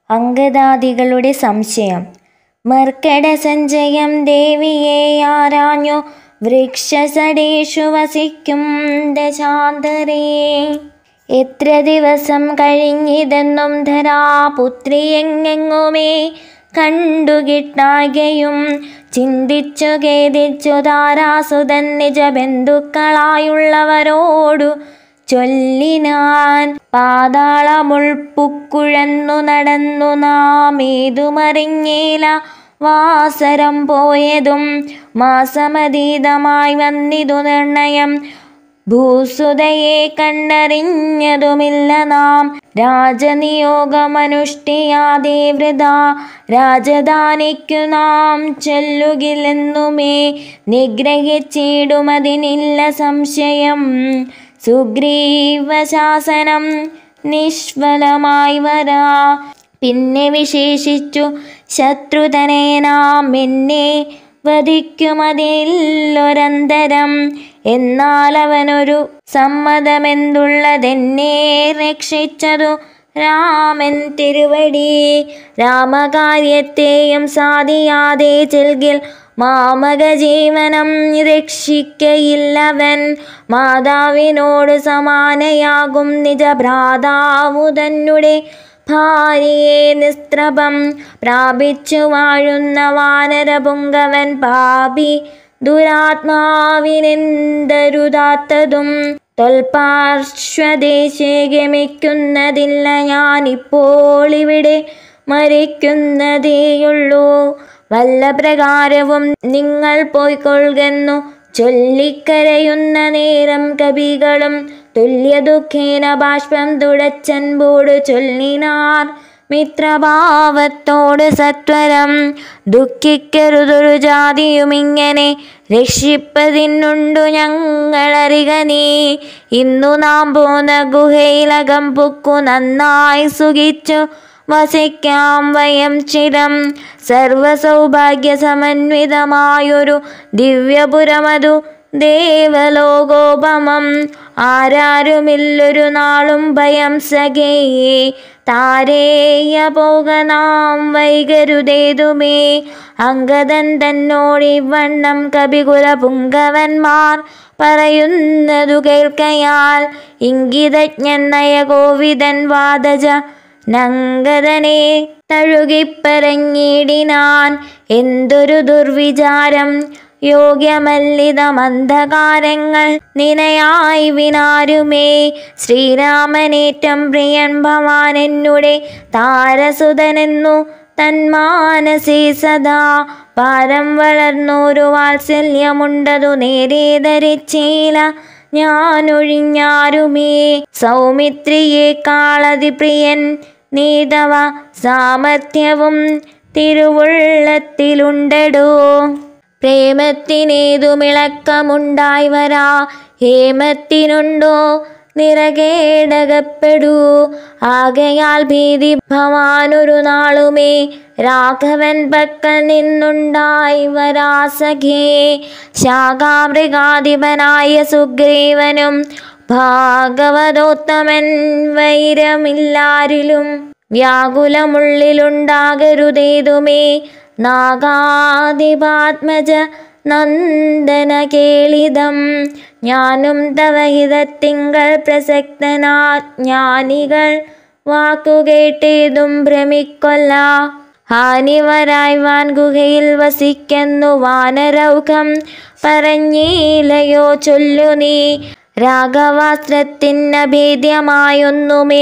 അങ്കദാദികളുടെ സംശയം മർക്കട സഞ്ജയം ദേവിയെ ആരാഞ്ഞു വൃക്ഷസടേഷു വസിക്കും ദശാന്തരേ എത്ര ദിവസം കഴിഞ്ഞിതെന്നും ധരാപുത്രി എങ്ങെങ്ങുമേ കണ്ടുകിട്ടാകയും ചിന്തിച്ചു ഖേദിച്ചു താരാസുതൻ നിജ ബന്ധുക്കളായുള്ളവരോടു ചൊല്ലിനാൻ പാതാളമുൾപ്പുക്കുഴന്നു നടന്നു നാം ഏതുമറിഞ്ഞേല വാസരം പോയതും മാസമതീതമായി വന്നിതു നിർണയം ഭൂസുതയെ കണ്ടറിഞ്ഞതുമില്ല നാം രാജനിയോഗമനുഷ്ഠിയാതെ വൃത രാജധാനിക്കു നാം ചെല്ലുകില്ലെന്നുമേ നിഗ്രഹിച്ചിടുമതിനില്ല സംശയം സുഗ്രീവശാസനം നിഷ്ഫലമായി വരാ പിന്നെ വിശേഷിച്ചു ശത്രുതനെ നാം എന്നെ വധിക്കുമതില്ലൊരന്തരം എന്നാൽ അവനൊരു സമ്മതമെന്തുള്ളതെന്നെ രക്ഷിച്ചതു രാമൻ തിരുവടി രാമകാര്യത്തെയും സാധിയാതെ ചെൽകിൽ മാമക ജീവനം രക്ഷിക്കയില്ലവൻ മാതാവിനോട് സമാനയാകും നിജ ഭ്രാതാവു തന്നെ ഭാര്യയെ നിസ്ത്രപം പ്രാപിച്ചു വാഴുന്ന വാനരപുങ്കവൻ പാപി ദുരാത്മാവിനെന്തരുതാത്തതും തൊൽപാർശ്വദേശേ ഗമിക്കുന്നതില്ല ഞാനിപ്പോൾ ഇവിടെ മരിക്കുന്നതേയുള്ളൂ വല്ല പ്രകാരവും നിങ്ങൾ പോയിക്കൊള്ളുന്നു ചൊല്ലിക്കരയുന്ന നേരം കവികളും തുല്യ ദുഃഖേന ബാഷ്പം തുടച്ചൻപോട് ചൊല്ലിനാർ മിത്രഭാവത്തോട് സത്വരം ദുഃഖിക്കരുതൊരു ജാതിയുമിങ്ങനെ രക്ഷിപ്പതിനുണ്ടു ഞങ്ങളറിക നീ ഇന്നു നാം പോന്ന ഗുഹയിലകം പുക്കു നന്നായി സുഖിച്ചു വസിക്കാം വയം ചിരം സർവസൗഭാഗ്യ സമന്വിതമായൊരു ദിവ്യപുരമതു ദേവലോകോപമം ആരാരുമില്ലൊരു നാളും ഭയം സഖേ താരേയ പോക നാം വൈകരുതേതുമേ അങ്കദൻ തന്നോടിവണ്ണം കപികുല പുങ്കവന്മാർ പറയുന്നതു കേൾക്കയാൽ ഇംഗിതജ്ഞൻ നയകോവിതൻ വാദജ നങ്കദനെ തഴുകിപ്പറഞ്ഞിടിനാൻ എന്തൊരു ദുർവിചാരം യോഗ്യമല്ലിത മന്ദകാരങ്ങൾ നിനയായി വിനാരുമേ ശ്രീരാമനേറ്റം പ്രിയൻ ഭവാൻ എന്നുടെ താരസുതനെന്നു തന്മാനസേ സദാ പാരം വളർന്നൊരു വാത്സല്യമുണ്ടതു നേരെ ധരിച്ചീല ഞാനൊഴിഞ്ഞാരുമേ സൗമിത്രിയെ കാളതിപ്രിയൻ നീതവ സാമർഥ്യവും തിരുവുള്ളത്തിലുണ്ടടോ പ്രേമത്തിനേതുമിളക്കമുണ്ടായി വരാ ഹേമത്തിനുണ്ടോ നിറകേടകപ്പെടൂ ആകയാൽ ഭീതി ഭവാനൊരു നാളുമേ രാഘവൻ പക്കൽ നിന്നുണ്ടായി വരാ സഖേ ശാഖാമൃഗാധിപനായ സുഗ്രീവനും ഭാഗവതോത്തമൻ വൈരമില്ലാരിലും വ്യാകുലമുള്ളിലുണ്ടാകരുതേതുമേ നാഗാധിപാത്മജ നന്ദന കേളിതം ഞാനും തവ ഹിതത്തിങ്കൾ പ്രസക്തനാ ജ്ഞാനികൾ വാക്കുകേട്ടേതും ഭ്രമിക്കൊല്ല ഹാനിവരായി വാൻ ഗുഹയിൽ വസിക്കുന്നു വാനരൗഖം പറഞ്ഞീലയോ ചൊല്ലു നീ രാഘവാസ്ത്രത്തിനഭേദ്യമായൊന്നുമേ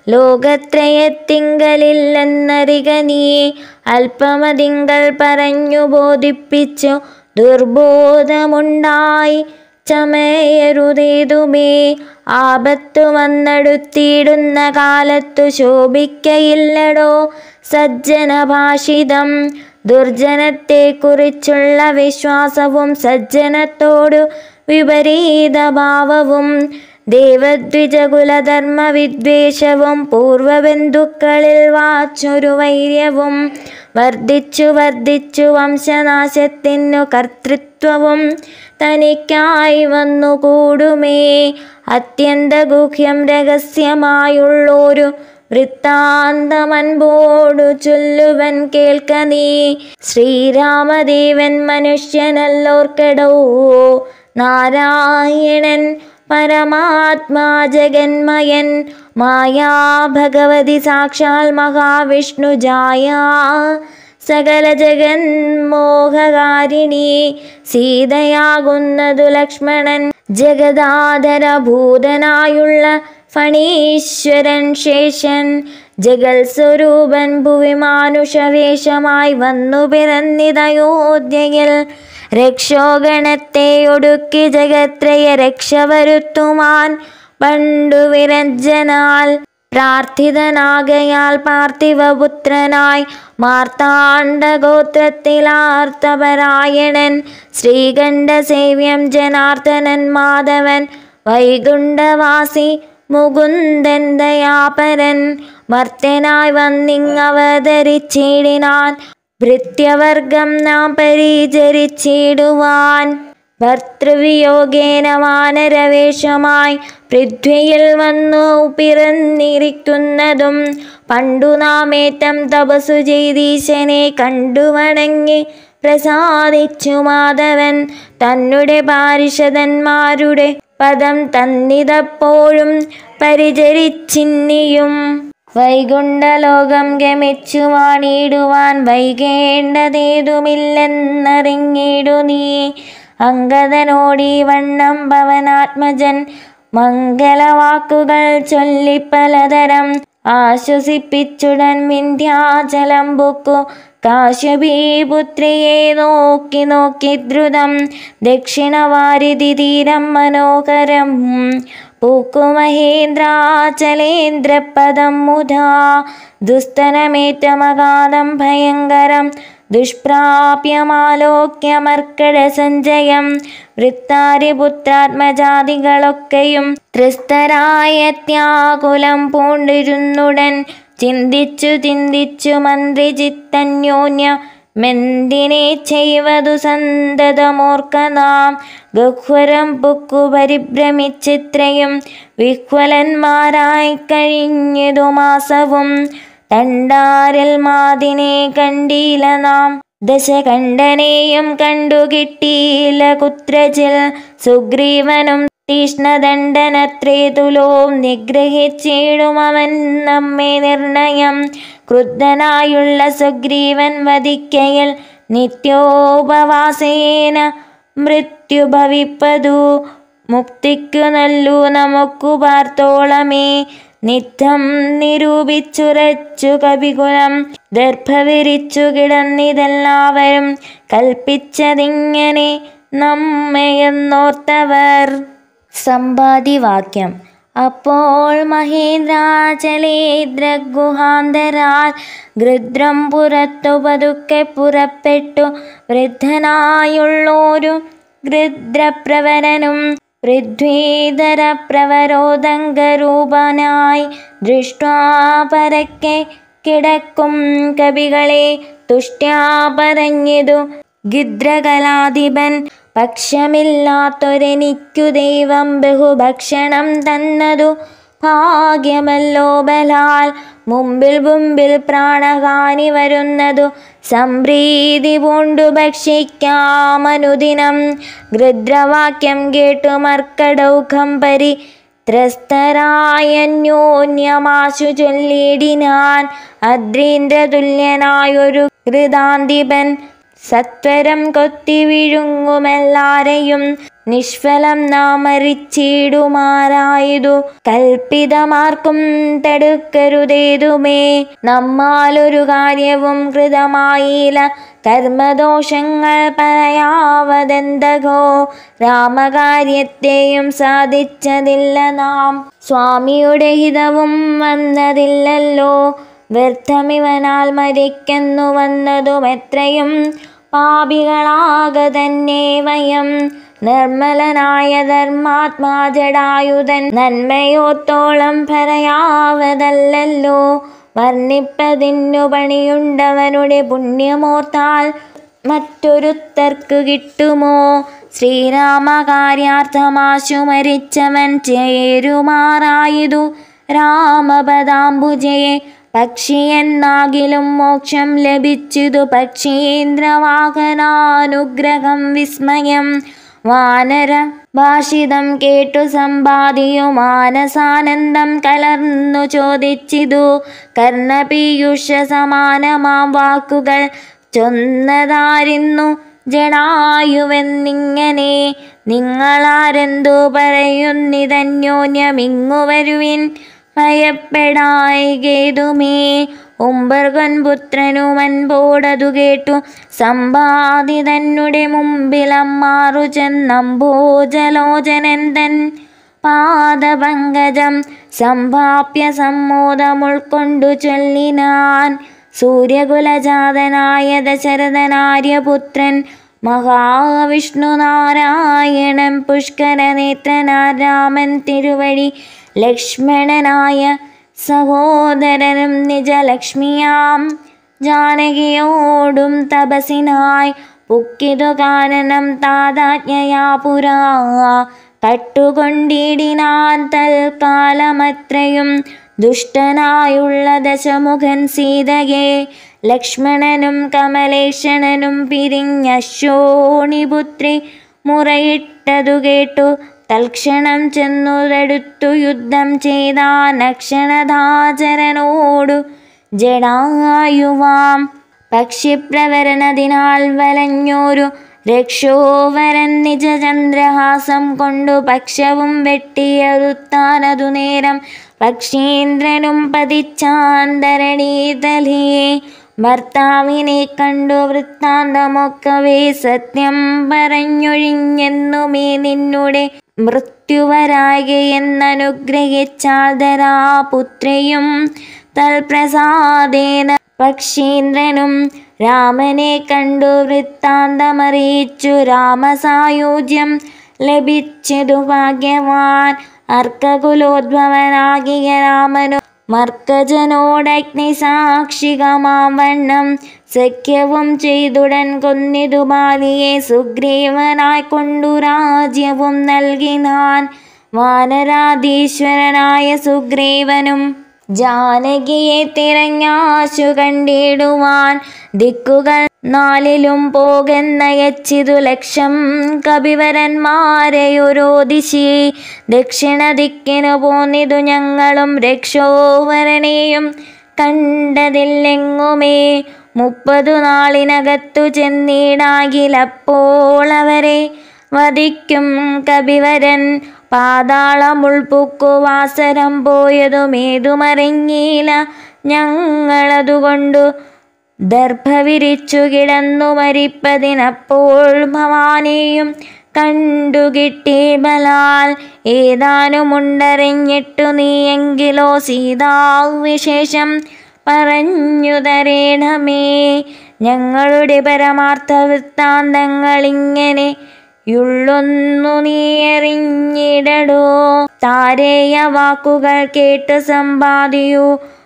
ലോകത്രയത്തിങ്കലില്ലെന്നറിക നീ അല്പമതിങ്കൽ പറഞ്ഞു ബോധിപ്പിച്ചു ദുർബോധമുണ്ടായി ചമയരുതേതുമേ ആപത്തു വന്നെടുത്തിടുന്ന കാലത്തു ശോഭിക്കയില്ലടോ സജ്ജനഭാഷിതം ദുർജനത്തെക്കുറിച്ചുള്ള വിശ്വാസവും സജ്ജനത്തോടു വിപരീതഭാവവും ദേവദ്വിജകുലധർമ്മ വിദ്വേഷവും പൂർവബന്ധുക്കളിൽ വാച്ചൊരു വൈര്യവും വർദ്ധിച്ചു വർദ്ധിച്ചു വംശനാശത്തിനു കർത്തൃത്വവും തനിക്കായി വന്നുകൂടുമേ അത്യന്തഗുഹ്യം രഹസ്യമായുള്ളൊരു വൃത്താന്തമൻപോടു ചൊല്ലുവൻ കേൾക്ക നീ ശ്രീരാമദേവൻ മനുഷ്യനല്ലോർക്കടോ നാരായണൻ പരമാത്മാ ജഗന്മയൻ മായാ ഭഗവതി സാക്ഷാൽ മഹാവിഷ്ണുജായ സകല ജഗന്മോഹകാരിണി സീതയാകുന്നതു ലക്ഷ്മണൻ ജഗദാധരഭൂതനായുള്ള ഫണീശ്വരൻ ശേഷൻ ജഗൽ സ്വരൂപൻ ഭുവി മാനുഷവേഷമായി വന്നു പിറന്നിതയോധ്യയിൽ രക്ഷോഗണത്തെ ഒടുക്കി ജഗത്രയ രക്ഷ വരുത്തുവാൻ പണ്ടു വിരഞ്ജനാൽ പ്രാർത്ഥിതനാകയാൽ പാർത്ഥിവപുത്രനായി മാർത്താണ്ഡഗോത്രത്തിലാർത്തപരായണൻ ശ്രീകണ്ഠ സേവ്യം ജനാർദ്ദനൻ മാധവൻ വൈകുണ്ഠവാസി മുകുന്ദൻ ദയാപരൻ മർത്യനായി വന്നിങ്ങവതരിച്ചിടിനാൻ ഭൃത്യവർഗം നാം പരിചരിച്ചിടുവാൻ ഭർത്തൃവിയോഗേന വാനരവേഷമായി പൃഥ്വിയിൽ വന്നു പിറന്നിരിക്കുന്നതും പണ്ടു നാമേറ്റം തപസ്സു ചെയ്തീശനെ കണ്ടു വണങ്ങി പ്രസാദിച്ചു മാധവൻ തന്നുടെ പാരിഷദന്മാരുടെ പദം തന്നിതപ്പോഴും പരിചരിച്ചിന്നിയും വൈകുണ്ഠലോകം ഗമിച്ചു വാണിടുവാൻ വൈകേണ്ടതേതുമില്ലെന്നറിഞ്ഞിടു നീ അങ്കദനോടീ വണ്ണം ഭവനാത്മജൻ മംഗളവാക്കുകൾ ചൊല്ലി പലതരം ആശ്വസിപ്പിച്ചുടൻ വിന്ധ്യാചലം പൊക്കു കാശ്യപീപുത്രിയെ നോക്കി നോക്കി ദ്രുതം ദക്ഷിണവാരിധി തീരം മനോഹരം പൂക്കുമഹേന്ദ്രാചലേന്ദ്രപദം മുധാ ദുസ്തനമേറ്റമഗാധം ഭയങ്കരം ദുഷ്പ്രാപ്യമാലോക്യമർക്കട സഞ്ജയം വൃത്താരിപുത്രാത്മജാതികളൊക്കെയും ത്രിസ്തരായത്യാകുലം പൂണ്ടിരുന്നുടൻ ചിന്തിച്ചു ചിന്തിച്ചു മന്ത്രിചിത്തന്യോന്യ മെന്തിനെ ചെയ്വതു സന്തതമോർക്ക നാം ഗഹ്വരം പുക്കു പരിഭ്രമിച്ചിത്രയും വിഹ്വലന്മാരായി കഴിഞ്ഞതു മാസവും തണ്ടാരിൽ മാതിനെ കണ്ടീല നാം ദശകണ്ഠനെയും കണ്ടു കിട്ടിയില്ല കുത്രജിൽ സുഗ്രീവനും തീഷ്ണദണ്ഡനത്രേ തുലോം നിഗ്രഹിച്ചിടും അവൻ നമ്മെ നിർണയം ക്രുദ്ധനായുള്ള സുഗ്രീവൻ വധിക്കയിൽ നിത്യോപവാസേന മൃത്യു ഭവിപ്പതു മുക്തിക്കു നല്ലു നമുക്കു പാർത്തോളമേ നിത്യം നിരൂപിച്ചുറച്ചു കവികുലം ദർഭവിരിച്ചു കിടന്നിതെല്ലാവരും കൽപ്പിച്ചതിങ്ങനെ നമ്മയെന്നോർത്തവർ സമ്പാദിവാക്യം അപ്പോൾ മഹേന്ദ്രാചലേന്ദ്രഗുഹാന്തരാൽ ഗൃദ്രം പുറത്തു പതുക്കെ പുറപ്പെട്ടു വൃദ്ധനായുള്ളോരു ഗൃദ്രപ്രവരനും പൃഥ്വീധര പ്രവരോദംഗരൂപനായി ദൃഷ്ട്വാ പരക്കെ കിടക്കും കവികളെ തുഷ്ട്യാ പറഞ്ഞതു ഗിദ്രകലാധിപൻ പക്ഷമില്ലാത്തൊരെനിക്കു ദൈവം ബഹുഭക്ഷണം തന്നതു ഭാഗ്യമല്ലോ ബലാൽ മുമ്പിൽ മുമ്പിൽ പ്രാണഹാനി വരുന്നതു സംപ്രീതി പൂണ്ടു ഭക്ഷിക്കാമനുദിനം ഗൃദ്രവാക്യം കേട്ടു മർക്കടൗഖം പരി ത്രസ്തരായന്യോന്യമാശു ചൊല്ലിടിനാൻ അദ്രീന്ദ്രതുല്യനായൊരു കൃതാന്തിപൻ സത്വരം കൊത്തി വിഴുങ്ങുമെല്ലാരെയും നിഷ്ഫലം നാമരിച്ചിടുമാറായതു കൽപ്പിതമാർക്കും തടുക്കരുതേതുമേ നമ്മാലൊരു കാര്യവും കൃതമായില്ല കർമ്മദോഷങ്ങൾ പറയാവതെന്തകോ രാമകാര്യത്തെയും സാധിച്ചതില്ല നാം സ്വാമിയുടെ ഹിതവും വന്നതില്ലല്ലോ വ്യർത്ഥമിവനാൽ മരിക്കുന്നു വന്നതും എത്രയും പാപികളാകതന്നെ വയം നിർമ്മലനായ ധർമാത്മാ ജടായുധൻ നന്മയോത്തോളം പറയാവതല്ലല്ലോ വർണ്ണിപ്പതിന്നു പണിയുണ്ടവനുടെ പുണ്യമോർത്താൽ മറ്റൊരുത്തർക്ക് കിട്ടുമോ ശ്രീരാമകാര്യാർത്ഥമാശു മരിച്ചവൻ ചേരുമാറായതു രാമപദാംബുജയെ പക്ഷിയെന്നാകിലും മോക്ഷം ലഭിച്ചതു പക്ഷീന്ദ്രവാഹനാനുഗ്രഹം വിസ്മയം വാനര ഭാഷിതം കേട്ടു സമ്പാദിയു മാനസാനന്ദം കലർന്നു ചോദിച്ചിതു കർണപീയുഷ സമാനമാം വാക്കുകൾ ചൊന്നതാരിന്നു ജടായുവെന്നിങ്ങനെ നിങ്ങളാരെന്തു പറയുന്നിതന്യോന്യമിങ്ങു വരുവിൻ ഭയപ്പെടായികേതുമേ ഉംബർഗൻ പുത്രനുമൻപോടതു കേട്ടു സമ്പാദി തന്നുടെ മുമ്പിലമ്മാറു ചെന്നംബോജലോചനൻ തൻ പാദപങ്കജം സമ്പാപ്യ സമ്മോദമുൾക്കൊണ്ടു ചൊല്ലിനാൻ സൂര്യകുലജാതനായ ദശരഥനാര്യപുത്രൻ മഹാവിഷ്ണു നാരായണൻ പുഷ്കരനേത്രനാർ രാമൻ തിരുവഴി ലക്ഷ്മണനായ സഹോദരനും നിജലക്ഷ്മിയാം ജാനകിയോടും തപസിനായി പുക്കിതു കാനനം താതാജ്ഞയാ പുരാ കട്ടുകൊണ്ടിടിനാൻ തൽക്കാലമത്രയും ദുഷ്ടനായുള്ള ദശമുഖൻ സീതയെ ലക്ഷ്മണനും കമലേഷണനും പിരിഞ്ഞശോണിപുത്രി മുറയിട്ടതു കേട്ടു തൽക്ഷണം ചെന്നുതെടുത്തു യുദ്ധം ചെയ്താൻ അക്ഷണധാചരനോടു ജടായുവാം പക്ഷിപ്രവരണതിനാൽ വലഞ്ഞോരു രക്ഷോവരൻ നിജചന്ദ്രഹാസം കൊണ്ടു പക്ഷവും വെട്ടിയറുത്താനതു നേരം പക്ഷീന്ദ്രനും പതിച്ചാന്തരണീതലേ ഭർത്താവിനെ കണ്ടു വൃത്താന്തമൊക്കവേ സത്യം പറഞ്ഞൊഴിഞ്ഞെന്നുമേ നിന്നുടെ മൃത്യുവരാകെയെന്നനുഗ്രഹിച്ചാൽ ധരാപുത്രിയും തൽപ്രസാദേന പക്ഷീന്ദ്രനും രാമനെ കണ്ടു വൃത്താന്തമറിയിച്ചു രാമസായുജ്യം ലഭിച്ചതു ഭാഗ്യവാൻ അർക്കകുലോദ്ഭവനാകിയ രാമനു മർക്കജനോടഗ്നി സാക്ഷികമാം വണ്ണം സഖ്യവും ചെയ്തുടൻ കൊന്നിതു ബാലിയെ സുഗ്രീവനായി കൊണ്ടു രാജ്യവും നൽകിനാൻ വാനരാധീശ്വരനായ സുഗ്രീവനും ജാനകിയെ തിരഞ്ഞാശു കണ്ടിടുവാൻ ദിക്കുകൾ നാലിലും പോകുന്നയച്ചിതു ലക്ഷം കപിവരന്മാരെയൊരോദിശി ദക്ഷിണ ദിക്കിനു പോന്നിതു ഞങ്ങളും രക്ഷോവരനെയും കണ്ടതില്ലെങ്ങുമേ മുപ്പതു നാളിനകത്തു ചെന്നിടാകിലപ്പോൾ അവരെ വധിക്കും കപിവരൻ പാതാളമുൾപ്പുക്കു വാസരം പോയതുമേതുമറിഞ്ഞില്ല ഞങ്ങളതുകൊണ്ടു ദർഭ വിരിച്ചു കിടന്നു മരിപ്പതിനപ്പോൾ ഭവാനിയും കണ്ടുകിട്ടി ബലാൽ ഏതാനുമുണ്ടറിഞ്ഞിട്ടു നീയെങ്കിലോ സീതാവിശേഷം പറഞ്ഞു തരേണമേ ഞങ്ങളുടെ പരമാർത്ഥ വൃത്താന്തങ്ങളിങ്ങനെ യുള്ളൊന്നു നീ എറിഞ്ഞിടടോ താരേയ വാക്കുകൾ കേട്ട് സമ്പാദിയു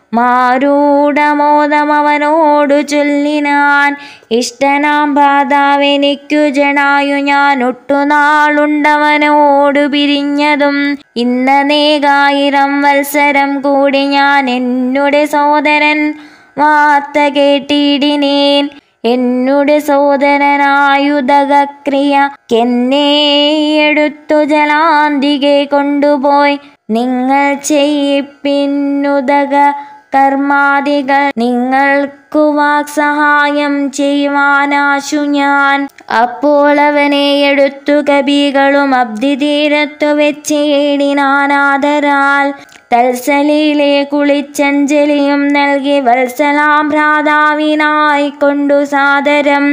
മാരൂഢമോദമവനോടു ചൊല്ലിനാൻ ഇഷ്ടനാം ഭാതാവെനിക്കു ജടായു ഞാൻ ഒട്ടുനാളുണ്ടവനോടു പിരിഞ്ഞതും ഇന്നനേകായിരം വത്സരം കൂടി ഞാൻ എന്നുടെ സോദരൻ വാർത്ത കേട്ടിടിനേൻ എന്നുടെ സോദരനായുധക്രിയ കെന്നെ എടുത്തു ജലാന്തികെ കൊണ്ടുപോയി നിങ്ങൾ ചെയ്യിപ്പിന്നുതക കർമാദികൾ നിങ്ങൾക്കു വാക്സഹായം ചെയ്യുവാനാശു ഞാൻ അപ്പോൾ അവനെ എടുത്തു കവികളും അബ്ദിതീരത്തു വെച്ചേടിനാനാദരാൽ തൽസലിയിലെ കുളിച്ചഞ്ജലിയും നൽകി വത്സലാം ഭ്രാതാവിനായി കൊണ്ടു സാദരം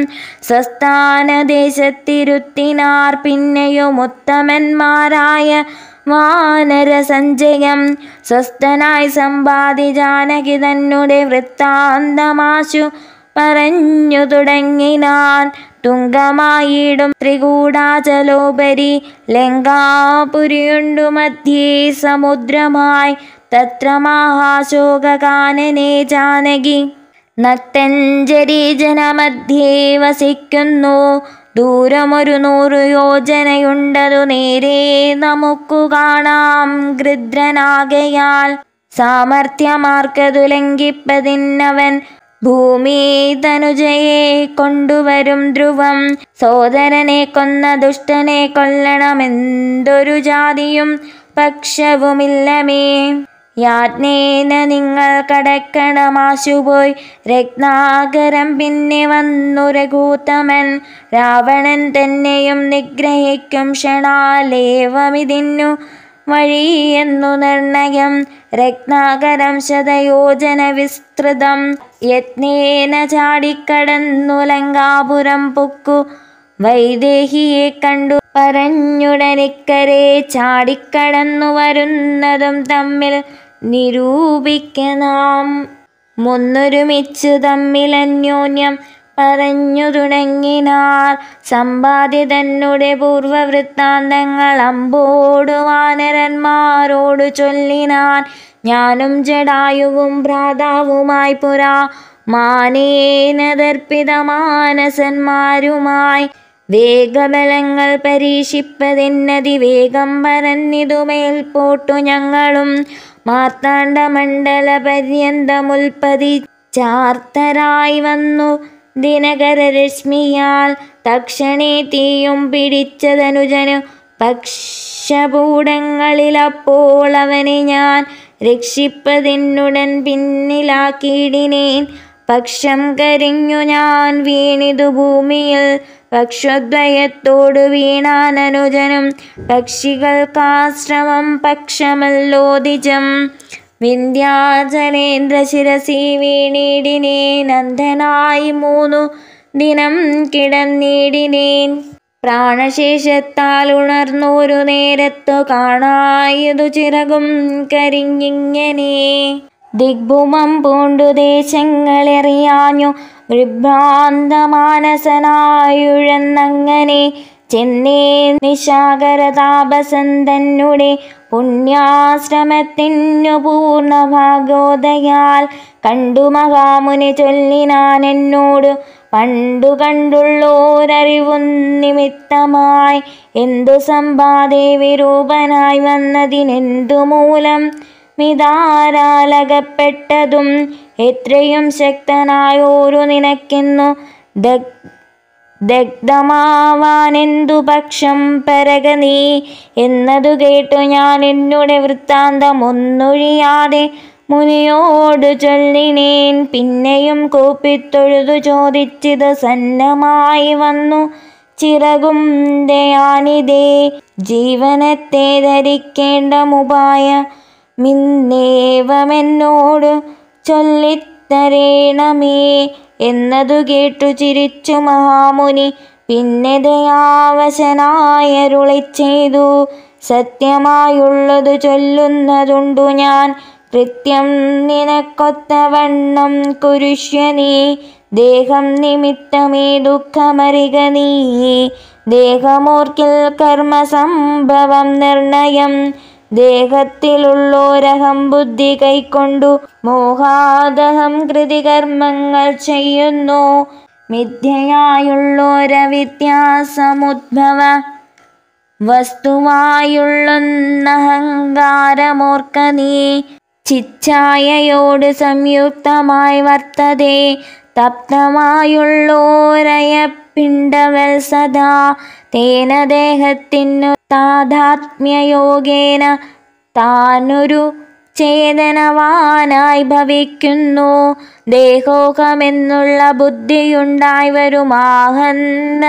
സ്വസ്ഥാനദേശത്തിരുത്തിനാർ പിന്നെയും ഉത്തമന്മാരായ വാനര സഞ്ജയം സ്വസ്ഥനായി സമ്പാദി ജാനകി തന്നെ വൃത്താന്തമാശു പറഞ്ഞു തുടങ്ങിനാൻ തുങ്കമായിടും ത്രികൂടാചലോപരി ലങ്കാപുരിയുണ്ടു മധ്യേ സമുദ്രമായി തത്ര മഹാശോകാനനെ ജാനകി നക്തഞ്ജരി ജനമധ്യേ വസിക്കുന്നു ദൂരമൊരു നൂറു യോജനയുണ്ടതു നേരെ നമുക്കു കാണാം ഗൃദ്രനാകയാൽ സാമർഥ്യമാർക്കതു ലംഘിപ്പതിന്നവൻ ഭൂമി തനുജയെ കൊണ്ടുവരും ധ്രുവം സോദരനെ കൊന്ന ദുഷ്ടനെ കൊല്ലണമെന്തൊരു ജാതിയും പക്ഷവുമില്ലമേ യാജ്ഞേന നിങ്ങൾ കടക്കണമാശുപോയി രത്നാകരം പിന്നെ വന്നു രഘൂത്തമൻ രാവണൻ തന്നെയും നിഗ്രഹിക്കും ക്ഷണാലേവമിതിന്നു വഴിയെന്നു നിർണയം രത്നാകരം ശതയോജന വിസ്തൃതം യത്നേന ചാടിക്കടന്നു ലങ്കാപുരം പൊക്കു വൈദേഹിയെ കണ്ടു പറഞ്ഞുടനിക്കരെ ചാടിക്കടന്നു വരുന്നതും തമ്മിൽ നിരൂപിക്കനാം മുന്നൊരുമിച്ചു തമ്മിൽ അന്യോന്യം പറഞ്ഞു തുടങ്ങിനാർ സമ്പാദ്യ തന്നുടെ പൂർവവൃത്താന്തങ്ങൾ അമ്പോടു വാനരന്മാരോടു ചൊല്ലിനാൻ ഞാനും ജടായുവും ഭ്രാതാവുമായി പുരാ മാനേനദർപ്പിത മാനസന്മാരുമായി വേഗബലങ്ങൾ പരീക്ഷിപ്പതിന്നതി വേഗം പരന്നിതുമേൽ പോട്ടു ഞങ്ങളും മാർത്താണ്ഡ മണ്ഡല പര്യന്തമുൽപ്പതി ചാർത്തരായി വന്നു ദിനകരരശ്മിയാൽ തക്ഷണേ തീയും പിടിച്ചതനുജനു പക്ഷഭൂടങ്ങളിലപ്പോൾ അവനെ ഞാൻ രക്ഷിപ്പതിനുടൻ പിന്നിലാക്കിയിടിനേൻ പക്ഷം കരിഞ്ഞു ഞാൻ വീണിതു ഭൂമിയിൽ പക്ഷദ്വയത്തോടു വീണാനനുജനും പക്ഷികൾക്കാശ്രമം പക്ഷമല്ലോദിജം വിന്ധ്യാചലേന്ദ്ര ശിരസി വീണിടിനേൻ അന്ധനായി മൂന്നു ദിനം കിടന്നിടിനേൻ പ്രാണശേഷത്താൽ ഉണർന്നൊരു നേരത്തു കാണായതു ചിറകും കരിഞ്ഞിങ്ങനെ ദിഗ്ഭുമം പൂണ്ടു ദേശങ്ങളെറിയാഞ്ഞു വിഭ്രാന്തമാനസനായുഴന്നങ്ങനെ ചെന്നേ നിശാകര താപസന്തന്നുടെ പുണ്യാശ്രമത്തിനു പൂർണ്ണ ഭാഗോദയാൽ കണ്ടു മഹാമുനി ചൊല്ലിനാൻ എന്നോട് പണ്ടു കണ്ടുള്ളോരറിവു നിമിത്തമായി എന്തു സമ്പാദേ വിരൂപനായി വന്നതിനെന്തു മൂലം മിതാരാലകപ്പെട്ടതും എത്രയും ശക്തനായോരു നിനക്കെന്നു ദഗ് ദഗ്ധമാവാനെന്തു പക്ഷം പരക നീ എന്നതു കേട്ടു ഞാൻ എന്നുടെ വൃത്താന്തം ഒന്നൊഴിയാതെ മുനിയോടു ചൊല്ലിനേൻ പിന്നെയും കൂപ്പിത്തൊഴുതു ചോദിച്ചിത് സന്നമായി വന്നു ചിറകും ദയാനിതേ ജീവനത്തെ ധരിക്കേണ്ട മുപായ മിന്നേവമെന്നോട് ചൊല്ലിത്തരേണമേ എന്നതു കേട്ടു ചിരിച്ചു മഹാമുനി പിന്നെ ദയാവശനായരുളി ചെയ്തു സത്യമായുള്ളതു ചൊല്ലുന്നതുണ്ടു ഞാൻ കൃത്യം നിനക്കൊത്തവണ്ണം കുരുഷ്യ നീ ദേഹം നിമിത്തമേ ദുഃഖമറിക നീ ദേഹമോർക്കിൽ കർമ്മസംഭവം നിർണയം ദേഹത്തിലുള്ളോരഹം ബുദ്ധി കൈക്കൊണ്ടു മോഹാദഹം കൃതികർമ്മങ്ങൾ ചെയ്യുന്നു മിഥ്യയായുള്ളോര വിദ്യാസമുദ്ഭവ വസ്തുവായുള്ളൊന്നഹങ്കാരമോർക്ക നീ ചിച്ഛായയോട് സംയുക്തമായി വർത്തതേ തപ്തമായുള്ളോരയ പിണ്ടവൽ സദാ തേന ദേഹത്തിനു താതാത്മ്യയോഗേന താനൊരു ചേതനവാനായി ഭവിക്കുന്നു ദേഹോഹമെന്നുള്ള ബുദ്ധിയുണ്ടായി വരുമാഹന്ന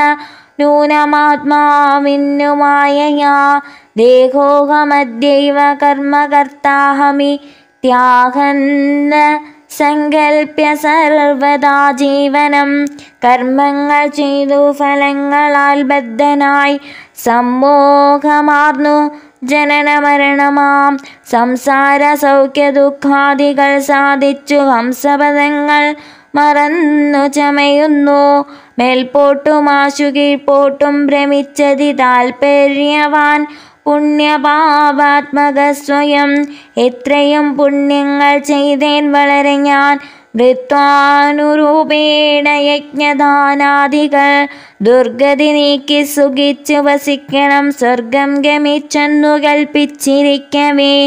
നൂനമാത്മാവിന്നുമായയാ ദേഹോഹമദ്യൈവ കർമ്മകർത്താഹമി ത്യാഹന്ന സങ്കൽപ്യ സർവദാ ജീവനം കർമ്മങ്ങൾ ചെയ്തു ഫലങ്ങളാൽ ബദ്ധനായി സമ്മോഹമാർന്നു ജനന മരണമാം സംസാര സൗഖ്യ ദുഃഖാദികൾ സാധിച്ചു ഹംസപദങ്ങൾ മറന്നു ചമയുന്നു മേൽപോട്ടുമാശു കീഴ്പോട്ടും ഭ്രമിച്ചതി താൽപര്യവാൻ പുണ്യപാപാത്മക സ്വയം എത്രയും പുണ്യങ്ങൾ ചെയ്തേൻ വളരെ ഞാൻ വൃത്വാനുരൂപേണ യജ്ഞദാനാദികൾ ദുർഗതി നീക്കി സുഖിച്ചു വസിക്കണം സ്വർഗം ഗമിച്ചെന്നു കൽപ്പിച്ചിരിക്കവേ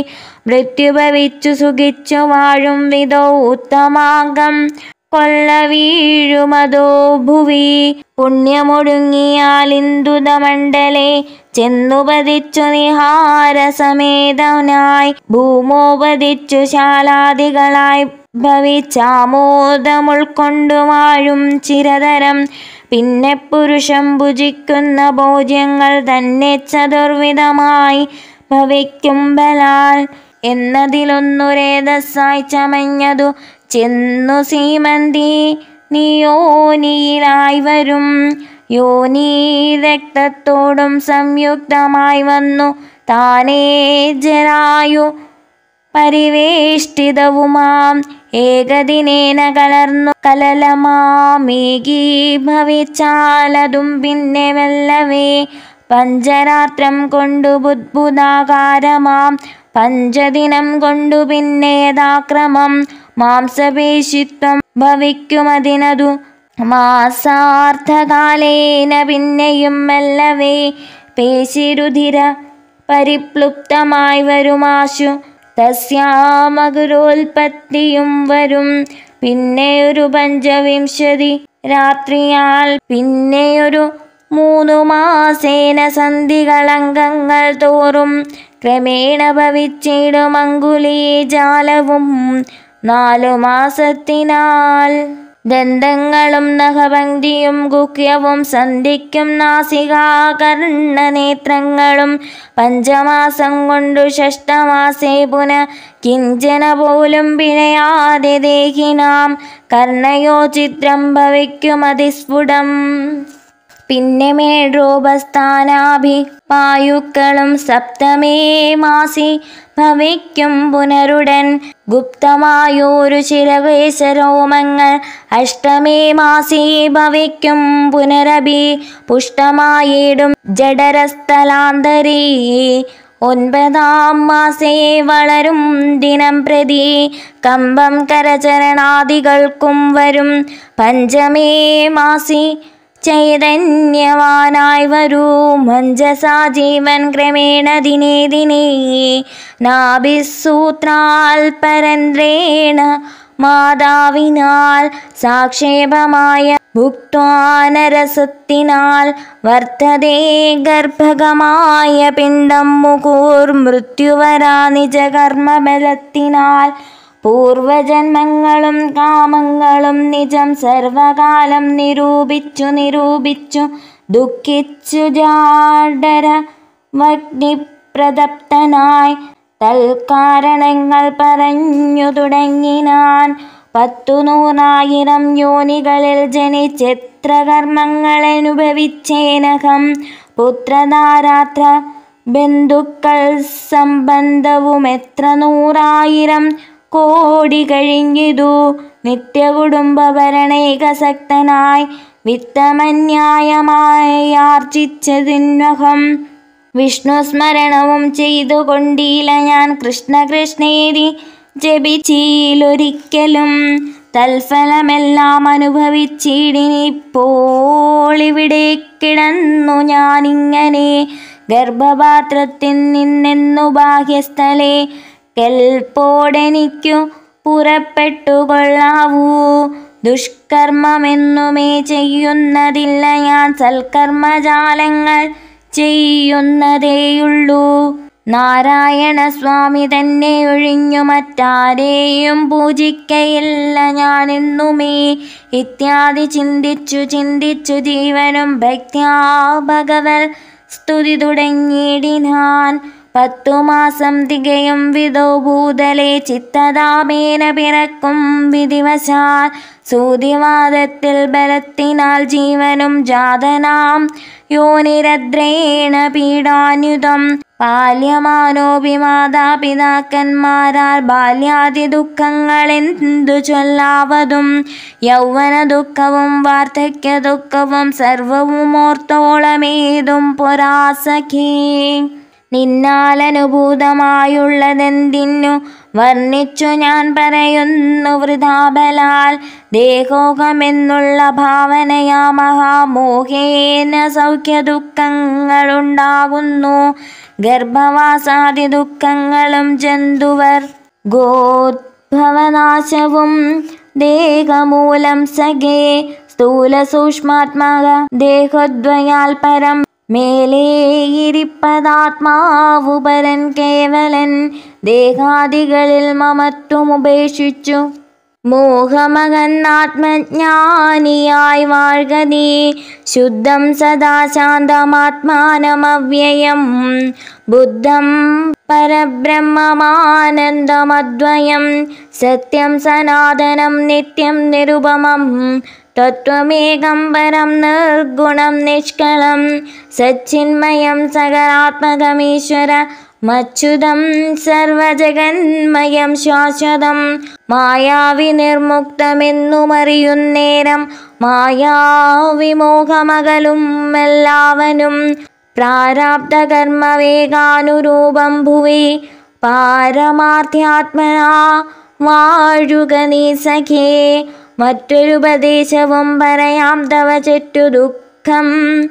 മൃത്യുഭവിച്ചു സുഖിച്ചു വാഴും വിധോ ഉത്തമാംഗം കൊള്ള വീഴുമതോ ഭുവി പുണ്യമൊടുങ്ങിയാൽ ഇന്ദുതമണ്ഡലെ ചെന്നുപതിച്ചു നിഹാരസമേതനായി ഭൂമോപതിച്ചു ശാലാദികളായി ഭവിച്ചാമോദമുൾക്കൊണ്ടു വാഴും ചിരതരം പിന്നെ പുരുഷം ഭുജിക്കുന്ന ഭോജ്യങ്ങൾ തന്നെ ചതുർവിധമായി ഭവിക്കും ബലാൽ എന്നതിലൊന്നുരേതസ്സായി ചമഞ്ഞതു ചെന്നു സീമന്തി നിയോനിയിലായി വരും യോനി രക്തത്തോടും സംയുക്തമായി വന്നു താനേ ജരായു പരിവേഷ്ടിതവുമാം ഏകദിനേന കലർന്നു കലലമാമേകീ ഭവിച്ചാലതും പിന്നെ വെല്ലവേ പഞ്ചരാത്രം കൊണ്ടു ബുദ്ബുദാകാരമാം പഞ്ചദിനം കൊണ്ടു പിന്നെ യഥാക്രമം മാംസപേശിത്വം ഭവിക്കുമതിനതു മാസാർത്ഥകാലേന പിന്നെയും മെല്ലവേ പേശിരുധിര പരിപ്ലുപ്തമായി വരുമാശു തസ്യാമകുരോൽപത്തിയും വരും പിന്നെയൊരു പഞ്ചവിംശതി രാത്രിയാൽ പിന്നെയൊരു മൂന്നു മാസേന സന്ധികളംഗങ്ങൾ തോറും ക്രമേണ ഭവിച്ചിടും അങ്കുലീജാലവും നാലു മാസത്തിനാൽ ദന്തങ്ങളും നഖപങ്ക്തിയും ഗുഹ്യവും സന്ധിക്കും നാസികാകർണനേത്രങ്ങളും പഞ്ചമാസം കൊണ്ടു ഷഷ്ടമാസേ പുന കിഞ്ചന പോലും പിഴയാതെ ദേഹിനാം കർണയോ ചിത്രം ഭവിക്കുമതിസ്ഫുടം പിന്നെ മേഴോപസ്ഥാനാഭി പായുക്കളും സപ്തമേ മാസി ഭവിക്കും പുനരുടൻ ഗുപ്തമായൊരു ചിരവേശരോമങ്ങൾ അഷ്ടമേ മാസി ഭവിക്കും പുനരഭി പുഷ്ടമായിടും ജഡരസ്ഥലാന്തരീ ഒൻപതാം മാസേ വളരും ദിനം പ്രതി കമ്പം കരചരണാദികൾക്കും വരും പഞ്ചമേ മാസി ചൈതന്യവാനായി വരൂ മഞ്ജസാ ജീവൻ ക്രമേണ ദിനേ ദിനേ നാഭിസൂത്രാൽ പരന്ത്രേണ മാതാവിനാൽ സാക്ഷേപമായ ഭുക്വാനരസത്തിനാൽ വർത്തതേ ഗർഭകമായ പിണ്ഡം മുകൂർ മൃത്യുവരാ നിജകർമ്മബലത്തിനാൽ പൂർവജന്മങ്ങളും കാമങ്ങളും നിജം സർവകാലം നിരൂപിച്ചു നിരൂപിച്ചു ദുഃഖിച്ചു ജാഡര വഗ്നിപ്രദപ്തനായി തൽക്കാരണങ്ങൾ പറഞ്ഞു തുടങ്ങിനാൻ പത്തു നൂറായിരം യോനികളിൽ ജനിച്ചെത്ര കർമ്മങ്ങൾ അനുഭവിച്ചേനകം പുത്രധാരാത്ര ബന്ധുക്കൾ സംബന്ധവും എത്ര നൂറായിരം കോടി കഴിഞ്ഞിതു നിത്യകുടുംബഭരണേകസക്തനായി വിത്തമന്യായമായി ആർജിച്ചതിന്വഹം വിഷ്ണു സ്മരണവും ചെയ്തുകൊണ്ടീല ഞാൻ കൃഷ്ണ കൃഷ്ണേരി ജപിച്ചീലൊരിക്കലും തൽഫലമെല്ലാം അനുഭവിച്ചിടിനിപ്പോൾ ഇവിടെ കിടന്നു ഞാനിങ്ങനെ ഗർഭപാത്രത്തിൽ നിന്നെന്നു ബാഹ്യസ്ഥലേ കെൽപ്പോടെനിക്കു പുറപ്പെട്ടുകൊള്ളാവൂ ദുഷ്കർമ്മമെന്നുമേ ചെയ്യുന്നതില്ല ഞാൻ സൽക്കർമ്മജാലങ്ങൾ ചെയ്യുന്നതേയുള്ളൂ നാരായണ സ്വാമി തന്നെ ഒഴിഞ്ഞു മറ്റാരെയും പൂജിക്കയില്ല ഞാനെന്നുമേ ഇത്യാദി ചിന്തിച്ചു ചിന്തിച്ചു ജീവനും ഭക്ത്യാ ഭഗവൽ സ്തുതി തുടങ്ങിയിടിനാൻ പത്തു മാസം തികയും വിധോ ഭൂതലെ ചിത്തതാപേന പിറക്കും വിധിവശാൽ സൂതിവാദത്തിൽ ബലത്തിനാൽ ജീവനും ജാതനാം യോനിരദ്രേണ പീഡാന്യുതം ബാല്യമാനോപി മാതാപിതാക്കന്മാരാൽ ബാല്യാദി ദുഃഖങ്ങൾ എന്തു ചൊല്ലാവതും യൗവന ദുഃഖവും വാർദ്ധക്യ ദുഃഖവും സർവവും ഓർത്തോളമേതും പൊരാസഖേ നിന്നാലനുഭൂതമായുള്ളതെന്തിനു വർണ്ണിച്ചു ഞാൻ പറയുന്നു വൃഥാബലാൽ ദേഹോഹമെന്നുള്ള ഭാവനയാ മഹാമോഹേന സൗഖ്യ ദുഃഖങ്ങളുണ്ടാകുന്നു ഗർഭവാസാദി ദുഃഖങ്ങളും ജന്തുവർ ഗോദ്ഭവനാശവും ദേഹമൂലം സഖേ സ്ഥൂല സൂക്ഷ്മാത്മക ദേഹദ്വയാൽ പരം മേലേയിരിപ്പതാത്മാവു പരൻ കേവലൻ ദേഹാദികളിൽ മമത്വമുപേക്ഷിച്ചു മോഹമകന്നാത്മജ്ഞാനിയായി വാഴ്ക നീ ശുദ്ധം സദാ ശാന്തമാത്മാനമവ്യയം ബുദ്ധം പരബ്രഹ്മമാനന്ദമദ്വയം സത്യം സനാതനം നിത്യം നിരുപമം തത്വമേകം പരം നിർഗുണം നിഷ്കളം സച്ചിന്മയം സകലാത്മകമീശ്വര മച്യുതം സർവജഗന്മയം ശാശ്വതം മായാവി നിർമുക്തമെന്നുമറിയുന്നേരം മായാവിമോഹമകലും എല്ലാവനും പ്രാരാബ്ധ കർമ്മവേഗാനുരൂപം ഭുവി പാരമാർത്ഥ്യാത്മനാ വാഴുക നീ സഖേ മറ്റൊരുപദേശവും പറയാം തവ ചെറ്റു ദുഃഖം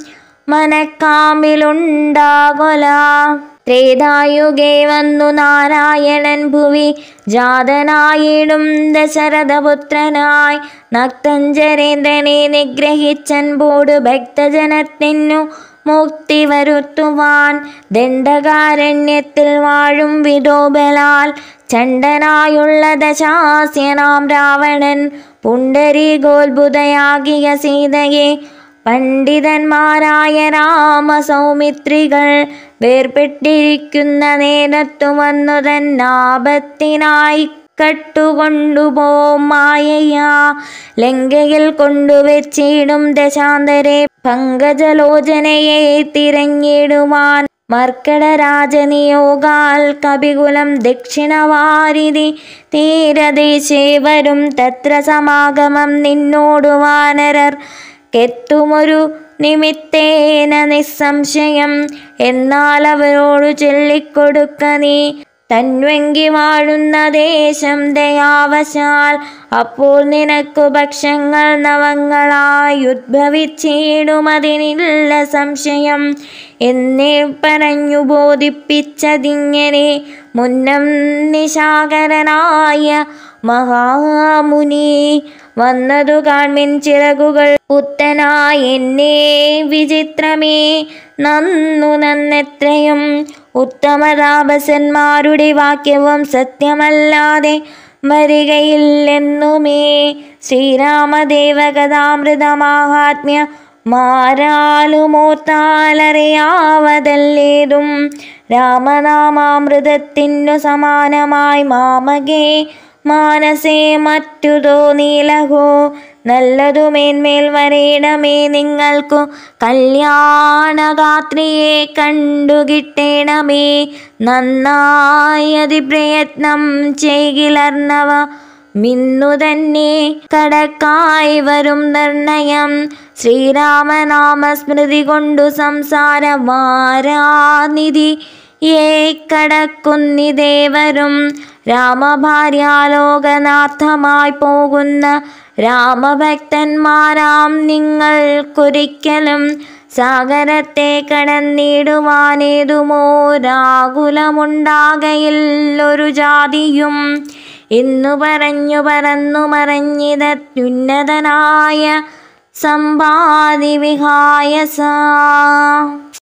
മനക്കാമ്പിലുണ്ടാകൊല ത്രേതായുഗേ വന്നു നാരായണൻ ഭുവി ജാതനായിടും ദശരഥപുത്രനായി നക്തഞ്ചരേന്ദ്രനെ നിഗ്രഹിച്ചൻപോട് ഭക്തജനത്തിനു മുക്തി വരുത്തുവാൻ ദണ്ഡകാരണ്യത്തിൽ വാഴും വിധോബലാൽ ചണ്ടനായുള്ള ദശാസ്യനാം രാവണൻ പുണ്ടരീകോത്ഭുതയാകിയ സീതയെ പണ്ഡിതന്മാരായ രാമസൗമിത്രികൾ വേർപെട്ടിരിക്കുന്ന നേരത്തു വന്നു തന്നാപത്തിനായി കട്ടുകൊണ്ടുപോം മായയാ ലങ്കയിൽ കൊണ്ടുവച്ചിടും ദശാന്തരെ പങ്കജലോചനയെ തിരഞ്ഞിടുവാൻ മർക്കടരാജനിയോഗാൽ കപികുലം ദക്ഷിണവാരിധി തീരദേശേ വരും തത്ര സമാഗമം നിന്നോടു വാനരർ കെത്തുമൊരു നിമിത്തേന നിസ്സംശയം എന്നാൽ അവരോടു ചൊല്ലിക്കൊടുക്ക നീ തന്വങ്കി വാഴുന്ന ദേശം ദയാവശാൽ അപ്പോൾ നിനക്കു ഭക്ഷങ്ങൾ നവങ്ങളായി ഉദ്ഭവിച്ചിടുമതിനില്ല സംശയം എന്നെ പറഞ്ഞു ബോധിപ്പിച്ചതിങ്ങനെ മുന്നം നിശാകരനായ മഹാമുനി വന്നതു കാൺമിൻ ചിറകുകൾ പുത്തനായി എന്നെ വിചിത്രമേ നന്നു നന്നെത്രയും ഉത്തമതാപസന്മാരുടെ വാക്യവും സത്യമല്ലാതെ വരികയില്ലെന്നുമേ ശ്രീരാമദേവകഥാമൃതമാഹാത്മ്യ മാരാലുമോർത്താലറിയാവതല്ലേതും രാമനാമാമൃതത്തിനു സമാനമായി മാമകേ മാനസേ മറ്റു തോന്നീലഹോ നല്ലതു മേന്മേൽ വരേണമേ നിങ്ങൾക്കു കല്യാണഗാത്രിയെ കണ്ടുകിട്ടേണമേ നന്നായതി പ്രയത്നം ചെയ്കിലർന്നവ മിന്നു തന്നെ കടക്കായി വരും നിർണയം ശ്രീരാമനാമസ്മൃതി കൊണ്ടു സംസാരമാരാനിധി ഏ കടക്കുന്നിദേവരും രാമഭാര്യാലോകനാഥമായി പോകുന്ന രാമഭക്തന്മാരാം നിങ്ങൾക്കൊരിക്കലും സാഗരത്തെ കടന്നിടുവാനേതുമോ രാകുലമുണ്ടാകയില്ലൊരു ജാതിയും എന്നു പറഞ്ഞു പറന്നു മറഞ്ഞിതത്യുന്നതനായ സമ്പാദി വിഹായസ